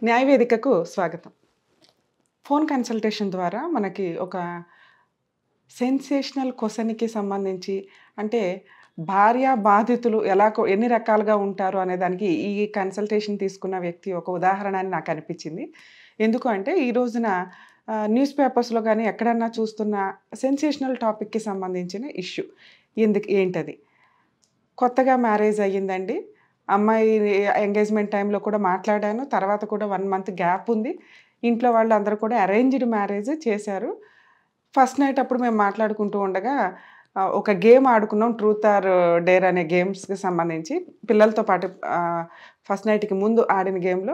న్యాయవేదికకు స్వాగతం phone consultation ద్వారా మనకి ఒక సెన్సేషనల్ క్వశ్చన్కి సంబంధించి అంటే భార్య బాధితులు ఎలా కొ- ఎన్ని రకాలుగా ఉంటారు అనే దానికి ఈ కన్సల్టేషన్ తీసుకున్న వ్యక్తి ఒక ఉదాహరణ అని నాకు అనిపించింది ఎందుకు అంటే ఈ రోజున ఆ, న్యూస్ పేపర్స్లో కానీ ఎక్కడన్నా చూస్తున్న సెన్సేషనల్ టాపిక్కి సంబంధించిన ఇష్యూ ఎందుకు ఏంటది కొత్తగా మ్యారేజ్ అయ్యిందండి అమ్మాయి ఎంగేజ్మెంట్ టైంలో కూడా మాట్లాడాను తర్వాత కూడా వన్ మంత్ గ్యాప్ ఉంది ఇంట్లో వాళ్ళు అందరూ కూడా అరేంజ్డ్ మ్యారేజ్ చేశారు ఫస్ట్ నైట్ అప్పుడు మేము మాట్లాడుకుంటూ ఉండగా ఆ, ఒక గేమ్ ఆడుకున్నాం ట్రూత్ ఆర్ డేర్ అనే గేమ్స్కి సంబంధించి పిల్లలతో పాటు ఫస్ట్ నైట్కి ముందు ఆడిన గేమ్లో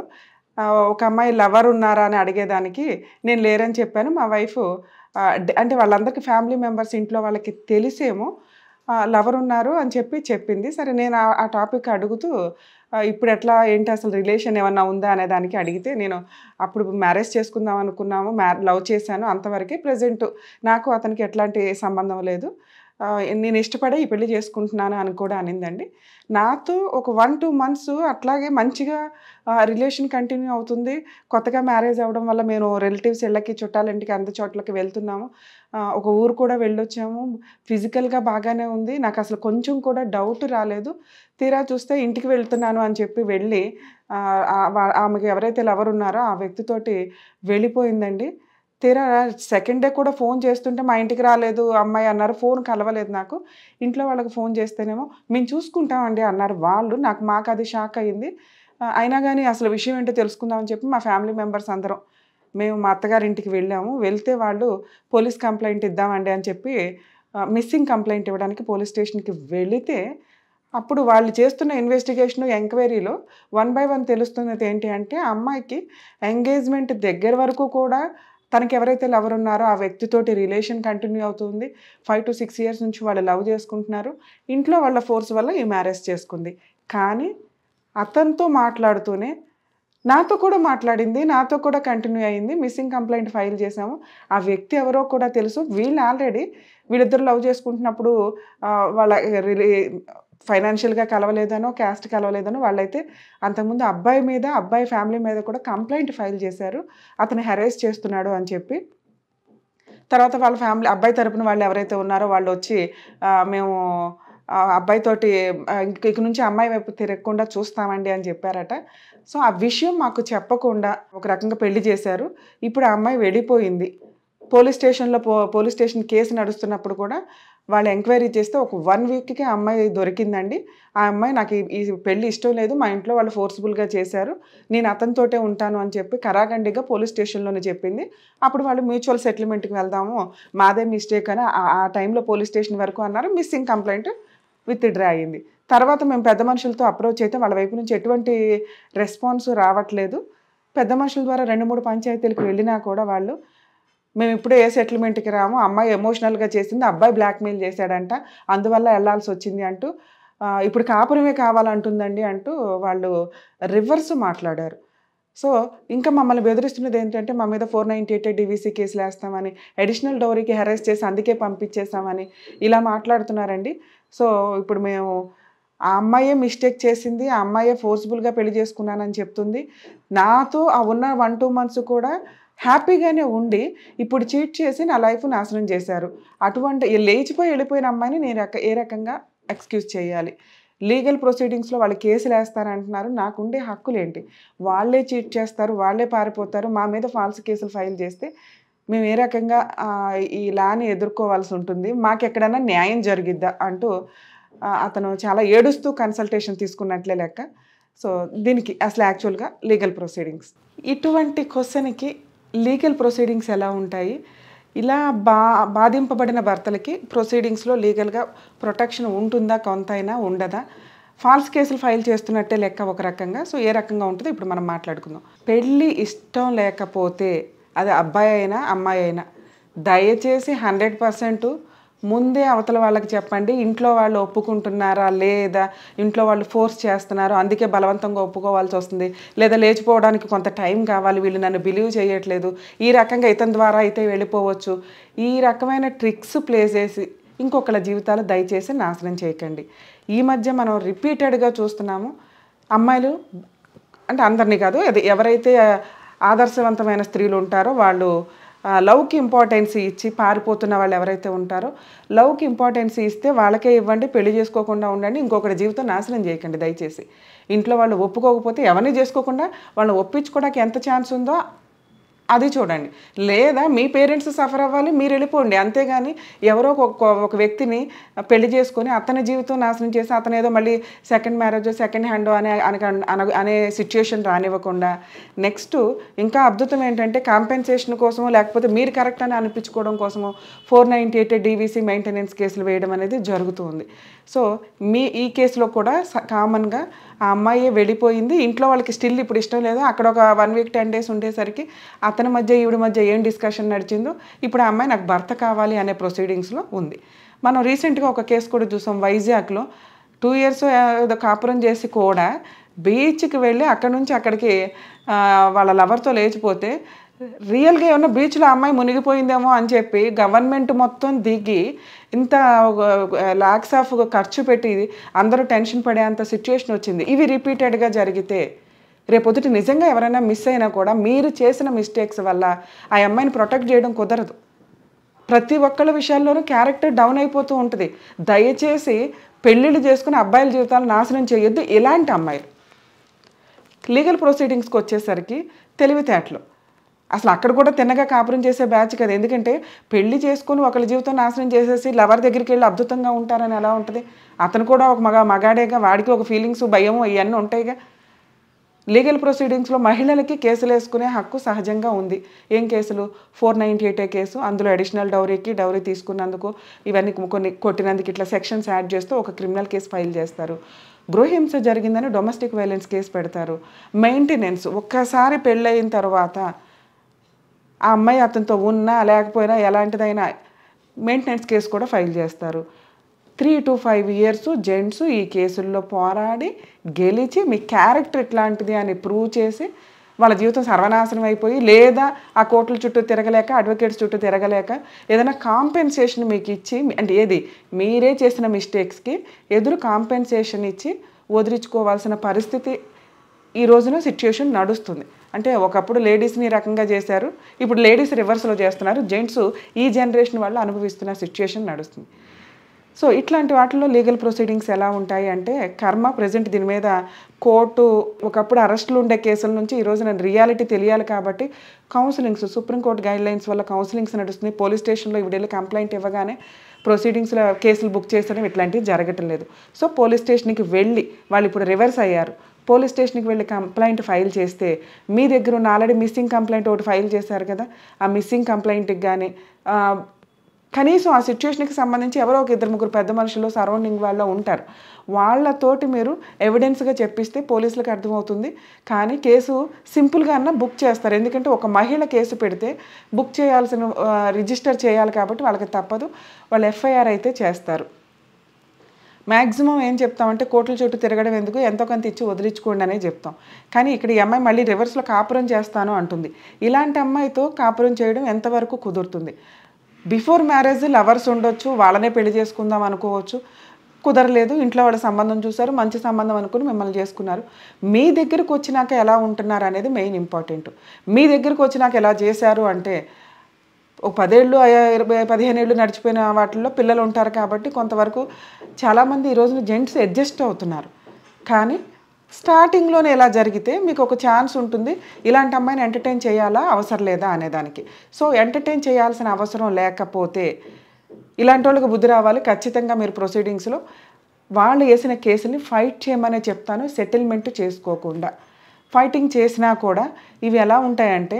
ఒక అమ్మాయి లవర్ ఉన్నారా అని అడిగేదానికి నేను లేరని చెప్పాను మా వైఫ్ అంటే వాళ్ళందరికీ ఫ్యామిలీ మెంబర్స్ ఇంట్లో వాళ్ళకి తెలిసేమో లవర్ ఉన్నారు అని చెప్పి చెప్పింది సరే నేను ఆ- ఆ టాపిక్ అడుగుతూ ఆ, ఇప్పుడు ఎట్లా ఏంటి అసలు రిలేషన్ ఏమన్నా ఉందా అనే దానికి అడిగితే నేను అప్పుడు మ్యారేజ్ చేసుకుందాం అనుకున్నాము మ్యా లవ్ చేశాను అంతవరకే ప్రజెంట్ నాకు అతనికి ఎట్లాంటి సంబంధం లేదు ఆ, నేను ఇష్టపడే ఈ పెళ్లి చేసుకుంటున్నాను అని కూడా అనిందండి నాతో ఒక వన్ టూ మంత్స్ అట్లాగే మంచిగా రిలేషన్ కంటిన్యూ అవుతుంది కొత్తగా మ్యారేజ్ అవ్వడం వల్ల మేము రిలేటివ్స్ ఇళ్ళకి చుట్టాలింటికి అంత చోట్లకి వెళ్తున్నాము ఆ, ఒక ఊరు కూడా వెళ్ళొచ్చాము ఫిజికల్గా బాగానే ఉంది నాకు అసలు కొంచెం కూడా డౌట్ రాలేదు తీరా చూస్తే ఇంటికి వెళ్తున్నాను అని చెప్పి వెళ్ళి ఆ, ఆ- వా- ఆమెకి ఎవరైతే లవర్ ఉన్నారో ఆ వ్యక్తితోటి వెళ్ళిపోయిందండి తీరా సెకండ్ డే కూడా ఫోన్ చేస్తుంటే మా ఇంటికి రాలేదు అమ్మాయి అన్నారు ఫోన్ కలవలేదు నాకు ఇంట్లో వాళ్ళకి ఫోన్ చేస్తేనేమో మేము చూసుకుంటామండి అన్నారు వాళ్ళు నాకు మాకు అది షాక్ అయ్యింది ఆ, అయినా కానీ అసలు విషయం ఏంటో తెలుసుకుందామని చెప్పి మా ఫ్యామిలీ మెంబర్స్ అందరం మేము మా అత్తగారింటికి వెళ్ళాము వెళ్తే వాళ్ళు పోలీస్ కంప్లైంట్ ఇద్దామండి అని చెప్పి మిస్సింగ్ కంప్లైంట్ ఇవ్వడానికి పోలీస్ స్టేషన్కి వెళితే అప్పుడు వాళ్ళు చేస్తున్న ఇన్వెస్టిగేషన్ ఎంక్వైరీలో వన్ బై వన్ తెలుస్తున్నది ఏంటి అంటే ఆ అమ్మాయికి ఎంగేజ్మెంట్ దగ్గర వరకు కూడా తనకి ఎవరైతే లవర్ ఉన్నారో ఆ వ్యక్తితోటి రిలేషన్ కంటిన్యూ అవుతుంది ఫైవ్ టు సిక్స్ ఇయర్స్ నుంచి వాళ్ళు లవ్ చేసుకుంటున్నారు ఇంట్లో వాళ్ళ ఫోర్స్ వల్ల ఈ మ్యారేజ్ చేసుకుంది కానీ అతనితో మాట్లాడుతూనే నాతో కూడా మాట్లాడింది నాతో కూడా కంటిన్యూ అయింది మిస్సింగ్ కంప్లైంట్ ఫైల్ చేశాము ఆ వ్యక్తి ఎవరో కూడా తెలుసు వీళ్ళు ఆల్రెడీ వీళ్ళిద్దరు లవ్ చేసుకుంటున్నప్పుడు ఆ, వాళ్ళ రిలే ఫైనాన్షియల్గా కలవలేదనో క్యాస్ట్ కలవలేదనో వాళ్ళైతే అంతకుముందు అబ్బాయి మీద అబ్బాయి ఫ్యామిలీ మీద కూడా కంప్లైంట్ ఫైల్ చేశారు అతను హెరేస్ చేస్తున్నాడు అని చెప్పి తర్వాత వాళ్ళ ఫ్యామిలీ అబ్బాయి తరపున వాళ్ళు ఎవరైతే ఉన్నారో వాళ్ళు వచ్చి ఆ, మేము ఆ అబ్బాయితోటి ఆ, ఇంక ఇక నుంచి అమ్మాయి వైపు తిరగకుండా చూస్తామండి అని చెప్పారట సో ఆ విషయం మాకు చెప్పకుండా ఒక రకంగా పెళ్లి చేశారు ఇప్పుడు ఆ అమ్మాయి వెళ్ళిపోయింది పోలీస్ స్టేషన్లో పో పోలీస్ స్టేషన్ కేసు నడుస్తున్నప్పుడు కూడా వాళ్ళు ఎంక్వైరీ చేస్తే ఒక వన్ వీక్కి ఆ అమ్మాయి దొరికిందండి ఆ అమ్మాయి నాకు ఈ- ఈ పెళ్లి ఇష్టం లేదు మా ఇంట్లో వాళ్ళు ఫోర్స్ఫుల్గా చేశారు నేను అతనితోటే ఉంటాను అని చెప్పి కరాగండిగా పోలీస్ స్టేషన్లోనే చెప్పింది అప్పుడు వాళ్ళు మ్యూచువల్ సెటిల్మెంట్కి వెళ్దాము మాదే మిస్టేక్ అని ఆ- ఆ టైంలో పోలీస్ స్టేషన్ వరకు అన్నారు మిస్సింగ్ కంప్లైంట్ విత్ డ్రా అయింది తర్వాత మేము పెద్ద మనుషులతో అప్రోచ్ అయితే వాళ్ళ వైపు నుంచి ఎటువంటి రెస్పాన్స్ రావట్లేదు పెద్ద మనుషుల ద్వారా రెండు మూడు పంచాయతీలకు వెళ్ళినా కూడా వాళ్ళు మేము ఇప్పుడే ఏ సెటిల్మెంట్కి రాము అమ్మాయి ఎమోషనల్గా చేసింది అబ్బాయి బ్లాక్మెయిల్ చేశాడంట అందువల్ల వెళ్ళాల్సి వచ్చింది అంటూ ఆ, ఇప్పుడు కాపురమే కావాలంటుందండి అంటూ వాళ్ళు రివర్స్ మాట్లాడారు సో ఇంకా మమ్మల్ని బెదిరిస్తున్నది ఏంటంటే మా మీద ఫోర్ నైంటీ ఎయిట్ డివిసి కేసులు వేస్తామని అడిషనల్ డౌరీకి హెరాస్ చేసి అందుకే పంపించేసామని ఇలా మాట్లాడుతున్నారండి సో ఇప్పుడు మేము ఆ అమ్మాయే మిస్టేక్ చేసింది ఆ అమ్మాయే ఫోర్స్ఫుల్గా పెళ్లి చేసుకున్నానని చెప్తుంది నాతో ఆ ఉన్న వన్ టూ మంత్స్ కూడా హ్యాపీగానే ఉండి ఇప్పుడు చీట్ చేసి నా లైఫ్ నాశనం చేశారు అటువంటి ఈ లేచిపోయి వెళ్ళిపోయిన అమ్మాయిని నేను రక- ఏ రకంగా ఎక్స్క్యూజ్ చేయాలి లీగల్ ప్రొసీడింగ్స్లో వాళ్ళు కేసులు వేస్తారంటున్నారు నాకుండే హక్కులు ఏంటి వాళ్ళే చీట్ చేస్తారు వాళ్ళే పారిపోతారు మా మీద ఫాల్స్ కేసులు ఫైల్ చేస్తే మేము ఏ రకంగా ఆ, ఈ లాని ఎదుర్కోవాల్సి ఉంటుంది మాకు ఎక్కడైనా న్యాయం జరిగిద్దా అంటూ ఆ, అతను చాలా ఏడుస్తూ కన్సల్టేషన్ తీసుకున్నట్లే లెక్క సో దీనికి అసలు యాక్చువల్గా లీగల్ ప్రొసీడింగ్స్ ఇటువంటి క్వశ్చన్కి లీగల్ ప్రొసీడింగ్స్ ఎలా ఉంటాయి ఇలా బా బాధింపబడిన భర్తలకి ప్రొసీడింగ్స్లో లీగల్గా ప్రొటెక్షన్ ఉంటుందా కొంతైనా ఉండదా ఫాల్స్ కేసులు ఫైల్ చేస్తున్నట్టే లెక్క ఒక రకంగా సో ఏ రకంగా ఉంటుందో ఇప్పుడు మనం మాట్లాడుకుందాం పెళ్ళి ఇష్టం లేకపోతే అది అబ్బాయి అయినా అమ్మాయి అయినా దయచేసి హండ్రెడ్ పర్సెంట్ ముందే అవతల వాళ్ళకి చెప్పండి ఇంట్లో వాళ్ళు ఒప్పుకుంటున్నారా లేదా ఇంట్లో వాళ్ళు ఫోర్స్ చేస్తున్నారు అందుకే బలవంతంగా ఒప్పుకోవాల్సి వస్తుంది లేదా లేచిపోవడానికి కొంత టైం కావాలి వీళ్ళు నన్ను బిలీవ్ చేయట్లేదు ఈ రకంగా ఇతని ద్వారా అయితే వెళ్ళిపోవచ్చు ఈ రకమైన ట్రిక్స్ ప్లే చేసి ఇంకొకళ్ళ జీవితాలు దయచేసి నాశనం చేయకండి ఈ మధ్య మనం రిపీటెడ్గా చూస్తున్నాము అమ్మాయిలు అంటే అందరినీ కాదు అది ఎవరైతే ఆదర్శవంతమైన స్త్రీలు ఉంటారో వాళ్ళు ఆ, లవ్కి ఇంపార్టెన్స్ ఇచ్చి పారిపోతున్న వాళ్ళు ఎవరైతే ఉంటారో లవ్కి ఇంపార్టెన్స్ ఇస్తే వాళ్ళకే ఇవ్వండి పెళ్లి చేసుకోకుండా ఉండండి ఇంకొకటి జీవితం నాశనం చేయకండి దయచేసి ఇంట్లో వాళ్ళు ఒప్పుకోకపోతే ఎవరిని చేసుకోకుండా వాళ్ళని ఒప్పించుకోవడానికి ఎంత ఛాన్స్ ఉందో అది చూడండి లేదా మీ పేరెంట్స్ సఫర్ అవ్వాలి మీరు వెళ్ళిపోండి అంతేగాని ఎవరో ఒక ఒక వ్యక్తిని పెళ్లి చేసుకొని అతని జీవితం నాశనం చేసి అతను ఏదో మళ్ళీ సెకండ్ మ్యారేజ్ సెకండ్ హ్యాండ్ అనే అనక- అన- అనే సిచ్యుయేషన్ రానివ్వకుండా నెక్స్ట్ ఇంకా అద్భుతం ఏంటంటే కాంపెన్సేషన్ కోసమో లేకపోతే మీరు కరెక్ట్ అని అనిపించుకోవడం కోసమో four ninety eight DVC maintenance కేసులు వేయడం అనేది జరుగుతుంది సో మీ ఈ కేసులో కూడా కామన్గా ఆ అమ్మాయి వెళ్ళిపోయింది ఇంట్లో వాళ్ళకి స్టిల్ ఇప్పుడు ఇష్టం లేదు అక్కడ ఒక వన్ వీక్ టెన్ డేస్ ఉండేసరికి అతని మధ్య ఈవిడ మధ్య ఏం డిస్కషన్ నడిచిందో ఇప్పుడు ఆ అమ్మాయి నాకు భర్త కావాలి అనే ప్రొసీడింగ్స్లో ఉంది మనం రీసెంట్గా ఒక కేసు కూడా చూసాం వైజాగ్లో టూ ఇయర్స్ ఏదో కాపురం చేసి కూడా బీచ్కి వెళ్ళి అక్కడ నుంచి అక్కడికి ఆ, వాళ్ళ లవర్తో లేచిపోతే రియల్గా ఏమన్నా బీచ్లో అమ్మాయి మునిగిపోయిందేమో అని చెప్పి గవర్నమెంట్ మొత్తం దిగి ఇంత లాక్స్ ఆఫ్ ఖర్చు పెట్టి అందరూ టెన్షన్ పడేంత సిచ్యుయేషన్ వచ్చింది ఇవి రిపీటెడ్గా జరిగితే రేపొద్దుటి నిజంగా ఎవరైనా మిస్ అయినా కూడా మీరు చేసిన మిస్టేక్స్ వల్ల ఆ అమ్మాయిని ప్రొటెక్ట్ చేయడం కుదరదు ప్రతి ఒక్కళ్ళ విషయాల్లోనూ క్యారెక్టర్ డౌన్ అయిపోతూ ఉంటుంది దయచేసి పెళ్ళిళ్ళు చేసుకుని అబ్బాయిల జీవితాలు నాశనం చేయొద్దు ఇలాంటి అమ్మాయిలు లీగల్ ప్రొసీడింగ్స్కి వచ్చేసరికి తెలివితేటలు అసలు అక్కడ కూడా తిన్నగా కాపురం చేసే బ్యాచ్ కదా ఎందుకంటే పెళ్లి చేసుకుని ఒకళ్ళ జీవితం నాశనం చేసేసి లవర్ దగ్గరికి వెళ్ళి అద్భుతంగా ఉంటారని ఎలా ఉంటుంది అతను కూడా ఒక మగ మగాడేగా వాడికి ఒక ఫీలింగ్స్ భయం ఇవన్నీ ఉంటాయిగా లీగల్ ప్రొసీడింగ్స్లో మహిళలకి కేసులు వేసుకునే హక్కు సహజంగా ఉంది ఏం కేసులు ఫోర్ నైంటీ ఎయిటే కేసు అందులో అడిషనల్ డౌరీకి డౌరీ తీసుకున్నందుకు ఇవన్నీ కొన్ని కొట్టినందుకు ఇట్లా సెక్షన్స్ యాడ్ చేస్తూ ఒక క్రిమినల్ కేసు ఫైల్ చేస్తారు గృహహింస జరిగిందని డొమెస్టిక్ వైలెన్స్ కేసు పెడతారు మెయింటెనెన్స్ ఒక్కసారి పెళ్ళయిన తర్వాత ఆ అమ్మాయి అతనితో ఉన్నా లేకపోయినా ఎలాంటిదైనా మెయింటెనెన్స్ కేసు కూడా ఫైల్ చేస్తారు three to five years gents ఈ కేసుల్లో పోరాడి గెలిచి మీ క్యారెక్టర్ ఇట్లాంటిది అని ప్రూవ్ చేసి వాళ్ళ జీవితం సర్వనాశనం అయిపోయి లేదా ఆ కోర్టుల చుట్టూ తిరగలేక అడ్వకేట్స్ చుట్టూ తిరగలేక ఏదైనా కాంపెన్సేషన్ మీకు ఇచ్చి అంటే ఏది మీరే చేసిన మిస్టేక్స్కి ఎదురు కాంపెన్సేషన్ ఇచ్చి వదిలించుకోవాల్సిన పరిస్థితి ఈ రోజున సిచ్యుయేషన్ నడుస్తుంది అంటే ఒకప్పుడు లేడీస్ని ఈ రకంగా చేశారు ఇప్పుడు లేడీస్ రివర్స్లో చేస్తున్నారు జెంట్స్ ఈ జనరేషన్ వాళ్ళు అనుభవిస్తున్న సిచ్యుయేషన్ నడుస్తుంది సో ఇట్లాంటి వాటిల్లో లీగల్ ప్రొసీడింగ్స్ ఎలా ఉంటాయి అంటే కర్మ ప్రజెంట్ దీని మీద కోర్టు ఒకప్పుడు అరెస్టులు ఉండే కేసుల నుంచి ఈ రోజున రియాలిటీ తెలియాలి కాబట్టి కౌన్సిలింగ్స్ సుప్రీంకోర్టు గైడ్ లైన్స్ వల్ల కౌన్సిలింగ్స్ నడుస్తున్నాయి పోలీస్ స్టేషన్లో ఇవి వెళ్ళి కంప్లైంట్ ఇవ్వగానే ప్రొసీడింగ్స్లో కేసులు బుక్ చేసడం ఇట్లాంటివి జరగటం లేదు సో పోలీస్ స్టేషన్కి వెళ్ళి వాళ్ళు ఇప్పుడు రివర్స్ అయ్యారు పోలీస్ స్టేషన్కి వెళ్ళి కంప్లైంట్ ఫైల్ చేస్తే మీ దగ్గర ఉన్న ఆల్రెడీ మిస్సింగ్ కంప్లైంట్ ఒకటి ఫైల్ చేశారు కదా ఆ మిస్సింగ్ కంప్లైంట్కి కానీ కనీసం ఆ సిచ్యువేషన్కి సంబంధించి ఎవరో ఒక ఇద్దరు ముగ్గురు పెద్ద మనుషులు సరౌండింగ్ వాళ్ళు ఉంటారు వాళ్ళతోటి మీరు ఎవిడెన్స్గా చెప్పిస్తే పోలీసులకు అర్థమవుతుంది కానీ కేసు సింపుల్గా అన్న బుక్ చేస్తారు ఎందుకంటే ఒక మహిళ కేసు పెడితే బుక్ చేయాల్సిన రిజిస్టర్ చేయాలి కాబట్టి వాళ్ళకి తప్పదు వాళ్ళు ఎఫ్ఐఆర్ అయితే చేస్తారు మ్యాక్సిమం ఏం చెప్తామంటే కోట్ల చుట్టూ తిరగడం ఎందుకు ఎంతో కొంత ఇచ్చి వదిలించుకోండి అనే చెప్తాం కానీ ఇక్కడ ఈ అమ్మాయి మళ్ళీ రివర్స్లో కాపురం చేస్తాను అంటుంది ఇలాంటి అమ్మాయితో కాపురం చేయడం ఎంతవరకు కుదురుతుంది బిఫోర్ మ్యారేజ్ లవర్స్ ఉండొచ్చు వాళ్ళనే పెళ్లి చేసుకుందాం అనుకోవచ్చు కుదరలేదు ఇంట్లో వాళ్ళ సంబంధం చూశారు మంచి సంబంధం అనుకుని మిమ్మల్ని చేసుకున్నారు మీ దగ్గరకు వచ్చినాక ఎలా ఉంటున్నారు అనేది మెయిన్ ఇంపార్టెంట్ మీ దగ్గరకు వచ్చినాక ఎలా చేశారు అంటే ఒక పదేళ్ళు అయ్యా- ఇరవై పదిహేను ఏళ్ళు నడిచిపోయిన వాటిల్లో పిల్లలు ఉంటారు కాబట్టి కొంతవరకు చాలామంది ఈ రోజున జెంట్స్ అడ్జస్ట్ అవుతున్నారు కానీ స్టార్టింగ్లోనే ఎలా జరిగితే మీకు ఒక ఛాన్స్ ఉంటుంది ఇలాంటి అమ్మాయిని ఎంటర్టైన్ చేయాలా అవసరం లేదా అనేదానికి సో ఎంటర్టైన్ చేయాల్సిన అవసరం లేకపోతే ఇలాంటి వాళ్ళకి బుద్ధి రావాలి ఖచ్చితంగా మీరు ప్రొసీడింగ్స్లో వాళ్ళు వేసిన కేసుని ఫైట్ చేయమనే చెప్తాను సెటిల్మెంట్ చేసుకోకుండా ఫైటింగ్ చేసినా కూడా ఇవి ఎలా ఉంటాయంటే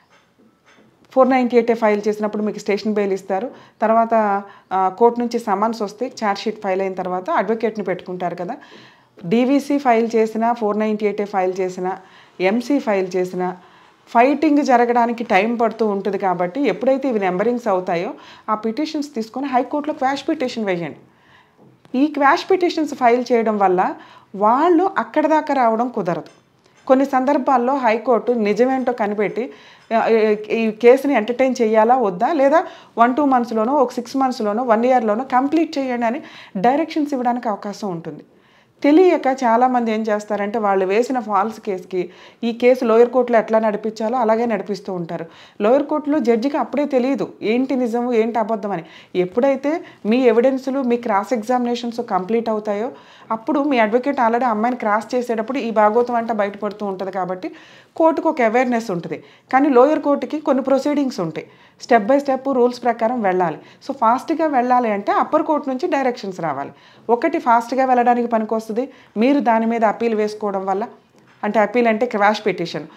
ఫోర్ నైంటీ ఎయిట్ ఫైల్ చేసినప్పుడు మీకు స్టేషన్ బెయిల్ ఇస్తారు తర్వాత ఆ, కోర్టు నుంచి సమన్స్ వస్తే ఛార్జ్ షీట్ ఫైల్ అయిన తర్వాత అడ్వకేట్ని పెట్టుకుంటారు కదా డీవీసీ ఫైల్ చేసిన ఫోర్ నైంటీ ఎయిట్ ఫైల్ చేసిన ఎంసీ ఫైల్ చేసిన ఫైటింగ్ జరగడానికి టైం పడుతూ ఉంటుంది కాబట్టి ఎప్పుడైతే ఇవి నెంబరింగ్స్ అవుతాయో ఆ పిటిషన్స్ తీసుకొని హైకోర్టులో క్వాష్ పిటిషన్ వేయండి ఈ క్వాష్ పిటిషన్స్ ఫైల్ చేయడం వల్ల వాళ్ళు అక్కడ దాకా రావడం కుదరదు కొన్ని సందర్భాల్లో హైకోర్టు నిజమేంటో కనిపెట్టి ఆ, ఈ కేసుని ఎంటర్టైన్ చేయాలా వద్దా లేదా వన్ టూ మంత్స్లోనో ఒక సిక్స్ మంత్స్లోనో వన్ ఇయర్లోనో కంప్లీట్ చేయండి అని డైరెక్షన్స్ ఇవ్వడానికి అవకాశం ఉంటుంది తెలియక చాలామంది ఏం చేస్తారంటే వాళ్ళు వేసిన ఫాల్స్ కేసుకి ఈ కేసు లోయర్ కోర్టులో ఎట్లా నడిపించాలో అలాగే నడిపిస్తూ ఉంటారు లోయర్ కోర్టులో జడ్జికి అప్పుడే తెలియదు ఏంటి నిజము ఏంటి అబద్ధం అని ఎప్పుడైతే మీ ఎవిడెన్స్లు మీ క్రాస్ ఎగ్జామినేషన్స్ కంప్లీట్ అవుతాయో అప్పుడు మీ అడ్వకేట్ ఆల్రెడీ అమ్మాయిని క్రాస్ చేసేటప్పుడు ఈ భాగవతం అంతా బయటపడుతూ ఉంటుంది కాబట్టి కోర్టుకు ఒక అవేర్నెస్ ఉంటుంది కానీ లోయర్ కోర్టుకి కొన్ని ప్రొసీడింగ్స్ ఉంటాయి స్టెప్ బై స్టెప్ రూల్స్ ప్రకారం వెళ్ళాలి సో ఫాస్ట్గా వెళ్ళాలి అంటే అప్పర్ కోర్ట్ నుంచి డైరెక్షన్స్ రావాలి ఒకటి ఫాస్ట్గా వెళ్ళడానికి పనికొస్తుంది మీరు దాని మీద అప్పీల్ వేసుకోవడం వల్ల అంటే అప్పీల్ అంటే క్వాష్ పిటిషన్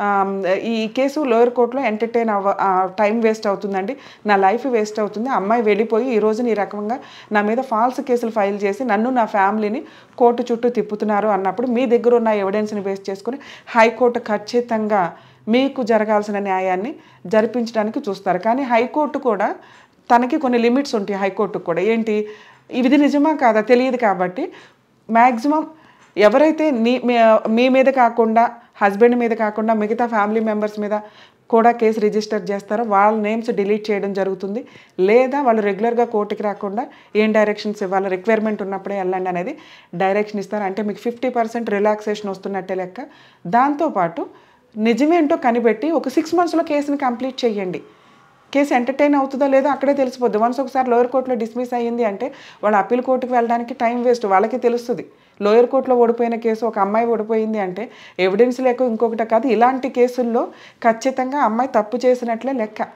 ఈ కేసు లోయర్ కోర్టులో ఎంటర్టైన్ అవ్వ టైం వేస్ట్ అవుతుందండి నా లైఫ్ వేస్ట్ అవుతుంది అమ్మాయి వెళ్ళిపోయి ఈ రోజున ఈ రకంగా నా మీద ఫాల్స్ కేసులు ఫైల్ చేసి నన్ను నా ఫ్యామిలీని కోర్టు చుట్టూ తిప్పుతున్నారు అన్నప్పుడు మీ దగ్గర ఉన్న ఎవిడెన్స్ని బేస్ చేసుకుని హైకోర్టు ఖచ్చితంగా మీకు జరగాల్సిన న్యాయాన్ని జరిపించడానికి చూస్తారు కానీ హైకోర్టు కూడా తనకి కొన్ని లిమిట్స్ ఉంటాయి హైకోర్టుకు కూడా ఏంటి ఇది నిజమా కాదా తెలియదు కాబట్టి మ్యాక్సిమం ఎవరైతే నీ మీ- మీ మీద కాకుండా హస్బెండ్ మీద కాకుండా మిగతా ఫ్యామిలీ మెంబర్స్ మీద కూడా కేసు రిజిస్టర్ చేస్తారో వాళ్ళ నేమ్స్ డిలీట్ చేయడం జరుగుతుంది లేదా వాళ్ళు రెగ్యులర్గా కోర్టుకి రాకుండా ఏం డైరెక్షన్స్ ఇవ్వాలి రిక్వైర్మెంట్ ఉన్నప్పుడే వెళ్ళండి అనేది డైరెక్షన్ ఇస్తారు అంటే మీకు ఫిఫ్టీ పర్సెంట్ రిలాక్సేషన్ వస్తున్నట్టే లెక్క దాంతోపాటు నిజమేంటో కనిపెట్టి ఒక సిక్స్ మంత్స్లో కేసుని కంప్లీట్ చేయండి కేసు ఎంటర్టైన్ అవుతుందో లేదో అక్కడే తెలిసిపోద్ది వన్స్ ఒకసారి లోయర్ కోర్టులో డిస్మిస్ అయ్యింది అంటే వాళ్ళు అప్పీల్ కోర్టుకి వెళ్ళడానికి టైం వేస్ట్ వాళ్ళకి తెలుస్తుంది లోయర్ కోర్టులో ఓడిపోయిన కేసు ఒక అమ్మాయి ఓడిపోయింది అంటే ఎవిడెన్స్ లేక ఇంకొకటి కాదు ఇలాంటి కేసుల్లో ఖచ్చితంగా అమ్మాయి తప్పు చేసినట్లే లెక్క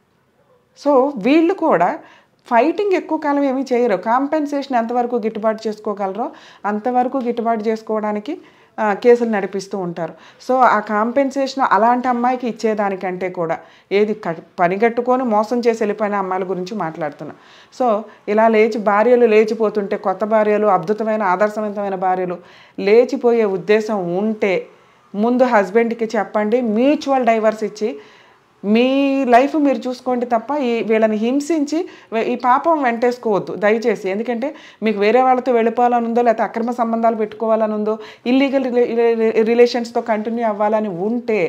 సో వీళ్ళు కూడా ఫైటింగ్ ఎక్కువ కాలం ఏమీ చేయరు కాంపెన్సేషన్ ఎంతవరకు గిట్టుబాటు చేసుకోగలరో అంతవరకు గిట్టుబాటు చేసుకోవడానికి ఆ, కేసులు నడిపిస్తూ ఉంటారు సో ఆ కాంపెన్సేషన్ అలాంటి అమ్మాయికి ఇచ్చేదానికంటే కూడా ఏది క- పనిగట్టుకొని మోసం చేసి వెళ్ళిపోయిన అమ్మాయిల గురించి మాట్లాడుతున్నా సో ఇలా లేచి భార్యలు లేచిపోతుంటే కొత్త భార్యలు అద్భుతమైన ఆదర్శవంతమైన భార్యలు లేచిపోయే ఉద్దేశం ఉంటే ముందు హస్బెండ్కి చెప్పండి మ్యూచువల్ డైవర్స్ ఇచ్చి మీ లైఫ్ మీరు చూసుకోండి తప్ప ఈ వీళ్ళని హింసించి వే- ఈ పాపం వెంటేసుకోవద్దు దయచేసి ఎందుకంటే మీకు వేరే వాళ్ళతో వెళ్ళిపోవాలని ఉందో లేకపోతే అక్రమ సంబంధాలు పెట్టుకోవాలని ఉందో ఇల్లీగల్ రిలేషన్స్తో కంటిన్యూ అవ్వాలని ఉంటే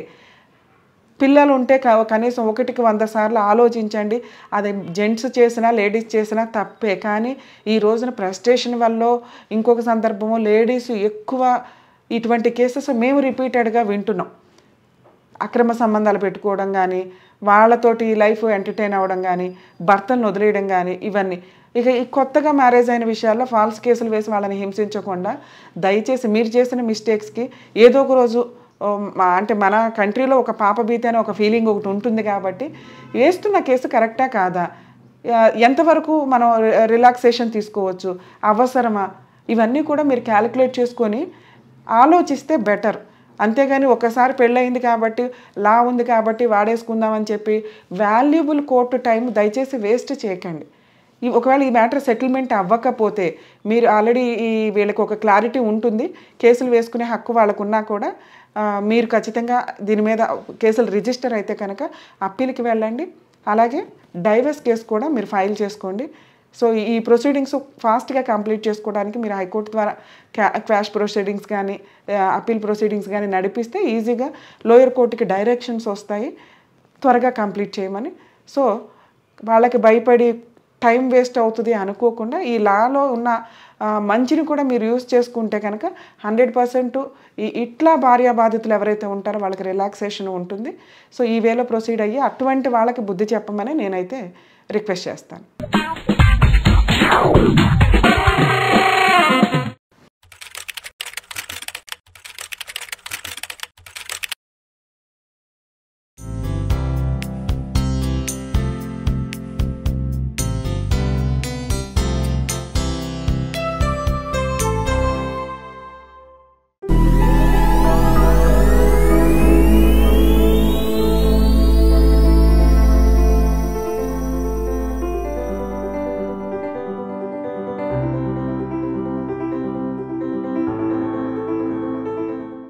పిల్లలు ఉంటే క- కనీసం ఒకటికి వంద సార్లు ఆలోచించండి అది జెంట్స్ చేసినా లేడీస్ చేసినా తప్పే కానీ ఈ రోజున ఫ్రస్ట్రేషన్ వల్ల ఇంకొక సందర్భము లేడీస్ ఎక్కువ ఇటువంటి కేసెస్ మేము రిపీటెడ్గా వింటున్నాం అక్రమ సంబంధాలు పెట్టుకోవడం కానీ వాళ్ళతోటి లైఫ్ ఎంటర్టైన్ అవ్వడం కానీ భర్తలను వదిలేయడం కానీ ఇవన్నీ ఇక ఈ కొత్తగా మ్యారేజ్ అయిన విషయాల్లో ఫాల్స్ కేసులు వేసి వాళ్ళని హింసించకుండా దయచేసి మీరు చేసిన మిస్టేక్స్కి ఏదో ఒక రోజు ఓ, మా- అంటే మన కంట్రీలో ఒక పాప భీతి అనే ఒక ఫీలింగ్ ఒకటి ఉంటుంది కాబట్టి వేస్తున్న కేసు కరెక్టా కాదా ఆ, ఎంతవరకు మనం రిలాక్సేషన్ తీసుకోవచ్చు అవసరమా ఇవన్నీ కూడా మీరు క్యాలిక్యులేట్ చేసుకొని ఆలోచిస్తే బెటర్ అంతేగాని ఒకసారి పెళ్ళయింది కాబట్టి లా ఉంది కాబట్టి వాడేసుకుందామని చెప్పి వాల్యుబుల్ కోర్టు టైం దయచేసి వేస్ట్ చేయకండి ఈ ఒకవేళ ఈ మ్యాటర్ సెటిల్మెంట్ అవ్వకపోతే మీరు ఆల్రెడీ ఈ వీళ్ళకి ఒక క్లారిటీ ఉంటుంది కేసులు వేసుకునే హక్కు వాళ్ళకు ఉన్నా కూడా ఆ, మీరు ఖచ్చితంగా దీని మీద కేసులు రిజిస్టర్ అయితే కనుక అప్పీల్కి వెళ్ళండి అలాగే డైవర్స్ కేసు కూడా మీరు ఫైల్ చేసుకోండి సో ఈ ప్రొసీడింగ్స్ ఫాస్ట్గా కంప్లీట్ చేసుకోవడానికి మీరు హైకోర్టు ద్వారా క్యా క్వాష్ ప్రొసీడింగ్స్ కానీ అప్పీల్ ప్రొసీడింగ్స్ కానీ నడిపిస్తే ఈజీగా లోయర్ కోర్టుకి డైరెక్షన్స్ వస్తాయి త్వరగా కంప్లీట్ చేయమని సో వాళ్ళకి భయపడి టైం వేస్ట్ అవుతుంది అనుకోకుండా ఈ లాలో ఉన్న ఆ, మంచిని కూడా మీరు యూస్ చేసుకుంటే కనుక హండ్రెడ్ పర్సెంట్ ఈ ఇట్లా భార్య బాధితులు ఎవరైతే ఉంటారో వాళ్ళకి రిలాక్సేషన్ ఉంటుంది సో ఈ వేలో ప్రొసీడ్ అయ్యి అటువంటి వాళ్ళకి బుద్ధి చెప్పమని నేనైతే రిక్వెస్ట్ చేస్తాను